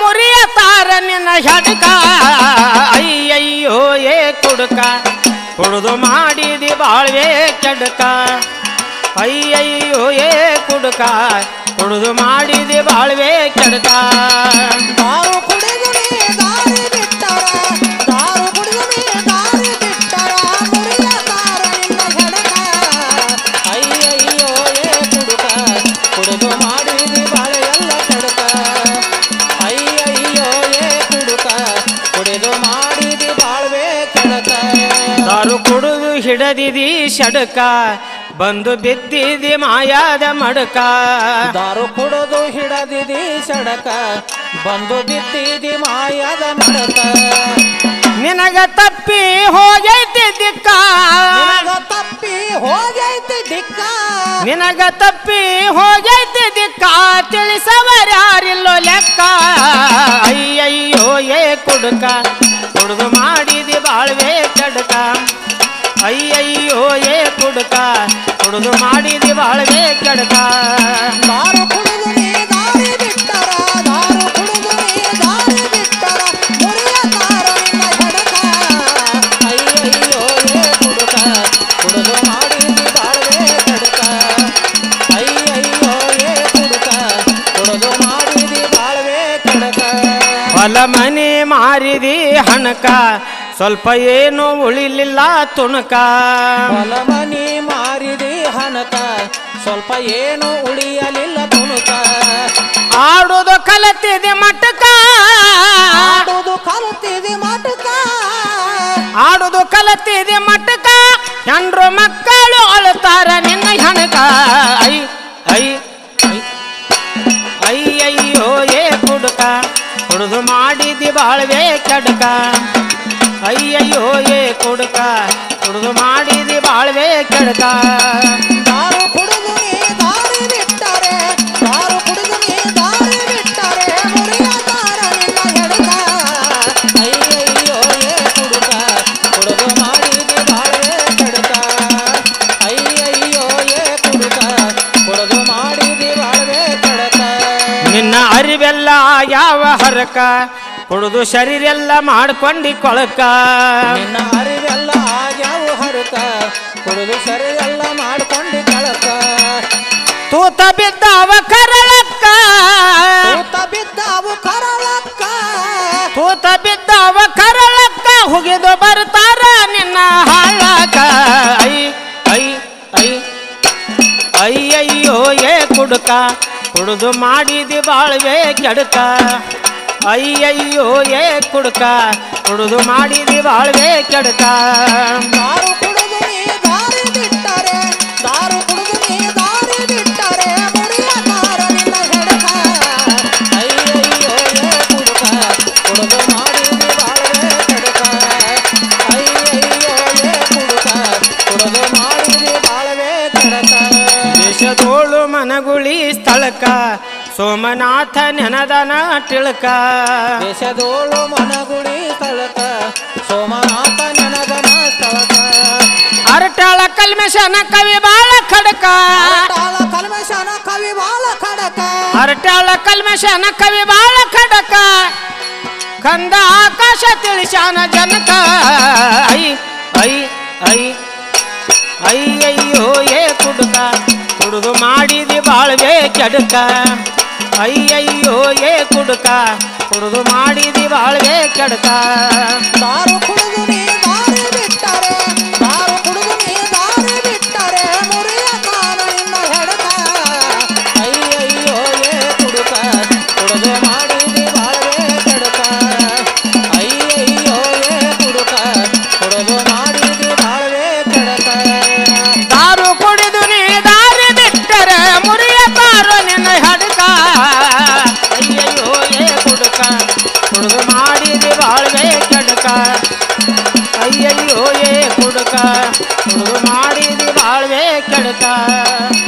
ಮುರಿಯ ತಾರ ನಿನ್ನ ಹೆಡಕ ಅಯ್ಯಯ್ಯೋ ಏ ಕುಡುಕ ಕುಡಿದು ಮಾಡಿದಿ ಬಾಳ್ವೆ ಕೆಡಕ ಅಯ್ಯಯ್ಯೋ ಏ ಕುಡುಕ ಕುಡಿದು ಮಾಡಿದಿ ಬಾಳ್ವೆ ಕೆಡಕ ದಾರು ಕುಡಿದು ನೀ ದಾರಿ ಬಿಟ್ಟರ ದಾರು ಕುಡಿದು ನೀ ದಾರಿ ಬಿಟ್ಟರ ಮುರಿಯ ತಾರ ನಿನ್ನ ಹೆಡಕ ಅಯ್ಯಯ್ಯೋ ಏ ಕುಡುಕ ಕುಡಿದು ಮಾಡಿದಿ ಬಾಳೆ ಎಲ್ಲ ಕಡಕ ಅಯ್ಯಯ್ಯೋ ಏ ಕುಡುಕ ಕುಡಿದು ಮಾಡಿದಿ ಬಾಳ್ವೆ ಕಡಕ ದಾರು ಕುಡಿದು ಹಿಡದಿದಿ ಶಡಕ ಬಂದು ಬಿದ್ದಿದಿ ಮಾಯಾದ ಮಡಕ ದಾರು ಕುಡಿದು ಹಿಡದಿದಿ ಸಡಕ ಬಂದು ಬಿದ್ದಿದಿ ಮಾಯದ ಮಡಕ ನಿನಗ ತಪ್ಪಿ ಹೋಗೈತಿ ದಿಕ್ಕ ನಿನಗ ತಪ್ಪಿ ಹೋಗೈತಿ ದಿಕ್ಕ ನಿನಗ ತಪ್ಪಿ ಹೋಗೈತಿ ದಿಕ್ಕ ತಿಳಿಸವರ್ಯಾರಿಲ್ಲೋ ಲೆಕ್ಕ ಅಯ್ಯಯ್ಯೋ ಏ ಕುಡುಕ ಕುಡಿದು ಮಾಡಿದಿ ಬಾಳ್ವೆ ಕಡಕ ಅಯ್ಯಯ್ಯೋ ಏ ಕುಡುಕ ಕುಡಿದು ಮಾಡಿದಿ ಬಾಳ್ವೆ ಕಡಕ ದಾರು ಕುಡಿದು ನೀ ದಾರಿ ಬಿಟ್ಟರ ದಾರು ಕುಡಿದು ನೀ ದಾರಿ ಬಿಟ್ಟರ ಮುರಿಯ ತಾರ ನಿನ್ನ ಹೆಡಕ ಅಯ್ಯಯ್ಯೋ ಏ ಕುಡುಕ ಕುಡಿದು ಮಾಡಿದಿ ಬಾಳ್ವೆ ಕಡಕ ಅಯ್ಯಯ್ಯೋ ಏ ಕುಡುಕ ಕುಡಿದು ಮಾಡಿದಿ ಬಾಳ್ವೆ ಕಡಕ ಹೊಲ ಮನೆ ಮಾರಿದಿ ಹಣಕ ಸ್ವಲ್ಪ ಏನು ಉಳಿಲಿಲ್ಲ ತುಣಕ ಹೊಲ ಮನಿ ಮಾರಿದಿ ಹಣಕ ಸ್ವಲ್ಪ ಏನು ಉಳಿಯಲಿಲ್ಲ ತುಣುಕ ಆಡುದು ಕಲತಿದೆ ಮಟಕ ಆಡುದು ಕಲ್ತಿದಿ ಮಟಕ ಆಡುದು ಕಲತಿದೆ ಮಟಕ ಹೆಂಡ್ರು ಮಕ್ಕಳು ಅಳುತ್ತಾರ ನಿನ್ನ ಹಣಕ ಐ ಐ ಐ ಅಯ್ಯಯ್ಯೋ ಏ ಕುಡುಕ ಕುಡಿದು ಮಾಡಿದಿ ಬಾಳ್ವೆ ಕೆಡಕ ಅಯ್ಯಯ್ಯೋ ಏ ಕುಡುಕ ಕುಡಿದು ಮಾಡಿದಿ ಬಾಳ್ವೆ ಕೆಡಕ ದಾರು ಕುಡಿದು ನೀ ದಾರಿ ಬಿಟ್ಟರೆ ದಾರು ಕುಡಿದು ನೀ ದಾರಿ ಬಿಟ್ಟರೆ ಮುರಿಯ ತಾರ ನಿನ್ನ ಹೆಡಕ ಅಯ್ಯಯ್ಯೋ ಏ ಕುಡುಕ ಕುಡಿದು ಮಾಡಿದಿ ಬಾಳ್ವೆ ಕಡಕ ಅಯ್ಯಯ್ಯೋ ಏ ಕುಡುಕ ಕುಡಿದು ಮಾಡಿದಿ ಬಾಳ್ವೆ ಕಡಕ ನಿನ್ನ ಅರಿವೆಲ್ಲ ಯಾವ ಹರಕ ಕುಡಿದು ಶರೀರೆಲ್ಲ ಮಾಡ್ಕೊಂಡಿ ಕೊಳಕ ನಿನ್ನ ಅರಿವೆಲ್ಲ ಆಗ್ಯಾವ ಹರಕ ಕುಡಿದು ಸರಿ ಎಲ್ಲ ಮಾಡ್ಕೊಂಡು ಕಳಕ ತೂತ ಬಿದ್ದವ ಕರಳಕ್ಕ ತೂತ ಬಿದ್ದಾವು ಕರಳಕ್ಕ ತೂತ ಬಿದ್ದವ ಕರಳಕ್ಕ ಹುಗಿದು ಬರ್ತಾರ ನಿನ್ನ ಹಾಳಕ ಐ ಐ ಐ ಅಯ್ಯಯ್ಯೋ ಏ ಕುಡುಕ ಕುಡಿದು ಮಾಡಿದಿ ಬಾಳ್ವೆ ಕೆಡಕ ಅಯ್ಯಯ್ಯೋ ಏ ಕುಡುಕ ಕುಡಿದು ಮಾಡಿದಿ ಬಾಳ್ವೆ ಕೆಡಕ ದಾರು ಕುಡಿದು ನೀ ದಾರಿ ಬಿಟ್ಟರೆ ದಾರು ಕುಡಿದು ನೀ ದಾರಿ ಬಿಟ್ಟರೆ ಮುರಿಯ ತಾರ ನಿನ್ನ ಹೆಡಕ ಅಯ್ಯಯ್ಯೋ ಏ ಕುಡುಕ ಕುಡಿದು ಮಾಡಿದಿ ಬಾಳ್ವೆ ಕಡಕ ಅಯ್ಯಯ್ಯೋ ಏ ಕುಡುಕ ಕುಡಿದು ಮಾಡಿದಿ ಬಾಳ್ವೆ ಕಡಕ ದೇಶದೋಳು ಮನಗುಳಿ ಸ್ಥಳಕ ಸೋಮನಾಥ ನೆನದನ ತಿಳಕ ದೇಶದೋಳು ಮನಗುಳಿ ಸ್ಥಳಕ ಸೋಮನಾಥ ನೆನದನ ಸ್ಥಳಕ ಅರಟಾಳ ಕಲ್ಮೆಶನ ಕವಿ ಬಾಳ ಖಡಕ ತಾಳ ಕಲ್ಮಶನ ಕವಿ ಬಾಳ ಖಡಕ ಅರಟಾಳ ಕಲ್ಮೆಶನ ಕವಿ ಬಾಳ ಖಡಕ ಕಂದ ಆಕಾಶ ತಿಳಿಶಾನ ಜನಕ ಐ ಐ ಐ ಅಯ್ಯಯ್ಯೋ ಏ ಕುಡುಕ ಕುಡುದು ಮಾಡಿದಿ ಬಾಳ್ವೆ ಕೆಡಕ ಅಯ್ಯಯ್ಯೋ ಏ ಕುಡುಕ ಕುಡುದು ಮಾಡಿದಿ ಬಾಳ್ವೆ ಕೆಡಕ ದಾರು ಕುಡಿದು ನೀ ದಾರಿ ಬಿಟ್ಟರೆ ದಾರು ಕುಡಿದು ನೀ ದಾರಿ ಬಿಟ್ಟರೆ ಮುರಿಯ ತಾನ ನಿನ್ನ ಹೆಡಕ ಅಯ್ಯಯ್ಯೋ ಏ ಕುಡುಕ ಕುಡಿದು ಮಾಡಿದಿ ಬಾಳ್ವೆ ಕೆಡಕ ಅಯ್ಯಯ್ಯೋ ಏ ಕುಡುಕ ಕುಡಿದು ಮಾಡಿದಿ ಬಾಳ್ವೆ ಕೆಡಕ ದಾರು ಕುಡಿದು ನೀ ದಾರಿ ಬಿಟ್ಟರೆ ಮುರಿಯತಾರೋ ನಿನ್ನ ಹಡಕ ಅಯ್ಯಯ್ಯೋ ಏ ಕುಡುಕ ಕುಡಿದು ಮಾಡಿದಿ ಬಾಳ್ವೆ ಕೆಡಕ ಅಯ್ಯಯ್ಯೋ ಏ ಕುಡುಕ ಕುಡಿದು ಮಾಡಿದಿ ಬಾಳ್ವೆ ಕೆಡಕ